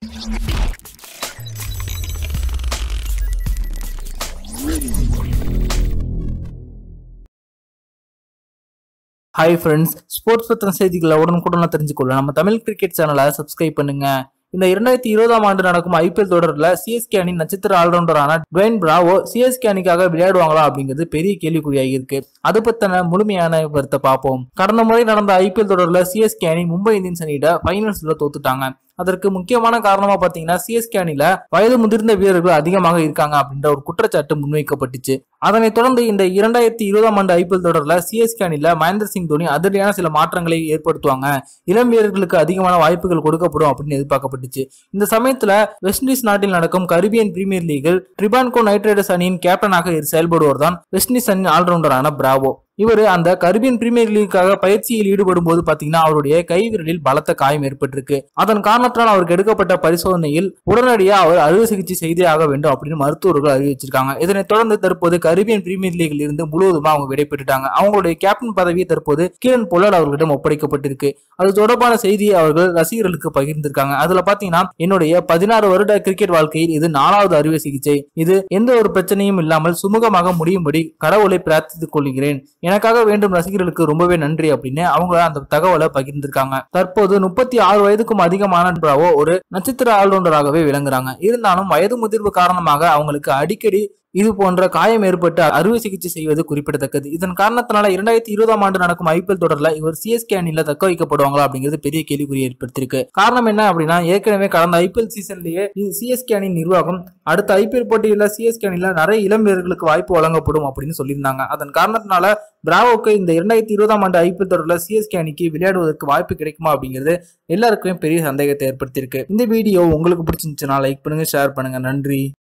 hi friends sports பத்தின செய்திகளை உடனுக்குடனே தெரிஞ்சுக்கொள்ள நம்ம தமிழ் கிரிக்கெட் சேனலை சப்ஸ்கிரைப் பண்ணுங்க இந்த இரண்டாயிரத்தி இருபதாம் ஆண்டு நடக்கும் ஐபிஎல் தொடரில் சிஎஸ்கே அணி நட்சத்திர ஆல்ரவுண்டரான டுவைன் பிராவோ சிஎஸ்கே அணிக்காக விளையாடுவாங்களா அப்படிங்கிறது பெரிய கேள்விக்குறியாக இருக்கு அது பத்தின முழுமையான விவரத்தை பார்ப்போம் கடந்த முறை நடந்த ஐபிஎல் தொடரில் சிஎஸ்கே அணி மும்பை இந்தியன்ஸ் அணியிட ஃபைனல்ஸ்ல தோத்துட்டாங்க அதற்கு முக்கியமான காரணமா பாத்தீங்கன்னா சிஎஸ்கே அணில வயது முதிர்ந்த வீரர்கள் அதிகமாக இருக்காங்க அப்படின்ற ஒரு குற்றச்சாட்டு முன்வைக்கப்பட்டுச்சு அதனைத் தொடர்ந்து இந்த இரண்டாயிரத்தி இருபதாம் ஆண்டு ஐபிஎல் தொடர்ல சிஎஸ்கே அணில மகேந்திர சிங் தோனி அதிரடியான சில மாற்றங்களை ஏற்படுத்துவாங்க இளம் வீரர்களுக்கு அதிகமான வாய்ப்புகள் கொடுக்கப்படும் அப்படின்னு எதிர்பார்க்கப்பட்டுச்சு இந்த சமயத்துல வெஸ்ட் இண்டீஸ் நாட்டில் நடக்கும் கரிபியன் பிரீமியர் லீகில் ட்ரிபான்கோ நைட் ரைடர்ஸ் அணியின் கேப்டனாக செயல்படுவோர் தான் வெஸ்ட் இண்டீஸ் அணியின் ஆல்ரவுண்டரான பிராவோ இவர் அந்த கரிபியன் பிரீமியர் லீக்காக பயிற்சியில் ஈடுபடும் போது பாத்தீங்கன்னா அவருடைய கைவிரலில் பலத்த காயம் ஏற்பட்டிருக்கு அதன் காரணத்தினால் அவருக்கு எடுக்கப்பட்ட பரிசோதனையில் உடனடியாக அவர் அறுவை சிகிச்சை செய்தே ஆக வேண்டும் அப்படின்னு மருத்துவர்கள் அறிவிச்சிருக்காங்க இதனைத் தொடர்ந்து தற்போது கரிபியன் பிரீமியர் லீகில் இருந்து முழுவதுமா அவங்க விடைபெற்றுட்டாங்க அவங்களுடைய கேப்டன் பதவியை தற்போது கிரண் பொல்லட் அவர்களிடம் ஒப்படைக்கப்பட்டிருக்கு அது தொடர்பான செய்தியை அவர்கள் ரசிகர்களுக்கு பகிர்ந்திருக்காங்க அதுல பாத்தீங்கன்னா என்னுடைய பதினாறு வருட கிரிக்கெட் வாழ்க்கையில் இது நாலாவது அறுவை சிகிச்சை இது எந்த ஒரு பிரச்சனையும் இல்லாமல் சுமூகமாக முடியும்படி கடவுளை பிரார்த்தித்துக் கொள்கிறேன் எனக்காக வேண்டும் ரசிகர்களுக்கு ரொம்பவே நன்றி அப்படின்னு அவங்க அந்த தகவலை பகிர்ந்திருக்காங்க தற்போது முப்பத்தி ஆறு வயதுக்கும் அதிகமான பிராவோ ஒரு நட்சத்திர ஆல்ரவுண்டராகவே விளங்குறாங்க இருந்தாலும் வயது முதிர்வு காரணமாக அவங்களுக்கு அடிக்கடி இது போன்ற காயம் ஏற்பட்டு அறுவை சிகிச்சை செய்வது குறிப்பிடத்தக்கது இதன் காரணத்தினால இரண்டாயிரத்தி இருபதாம் ஆண்டு நடக்கும் ஐபிஎல் தொடர்ல இவர் சிஎஸ்கே அணியில தக்க வைக்கப்படுவாங்களா அப்படிங்கிறது பெரிய கேள்விக்குறி ஏற்படுத்தியிருக்கு காரணம் என்ன அப்படின்னா ஏற்கனவே கடந்த ஐபிஎல் சீசன்லயே சிஎஸ்கே அணி நிர்வாகம் அடுத்த ஐபிஎல் போட்டியில சிஎஸ்கே அணியில நிறைய இளம் வீரர்களுக்கு வாய்ப்பு வழங்கப்படும் அப்படின்னு சொல்லியிருந்தாங்க அதன் காரணத்தினால பிராவோக்கு இந்த இரண்டாயிரத்தி இருபதாம் ஆண்டு ஐபிஎல் தொடரில் சிஎஸ்கே அணிக்கு விளையாடுவதற்கு வாய்ப்பு கிடைக்குமா அப்படிங்கிறது எல்லாருக்குமே பெரிய சந்தேகத்தை ஏற்படுத்தியிருக்கு இந்த வீடியோ உங்களுக்கு பிடிச்சிருந்துச்சுன்னா லைக் பண்ணுங்க ஷேர் பண்ணுங்க நன்றி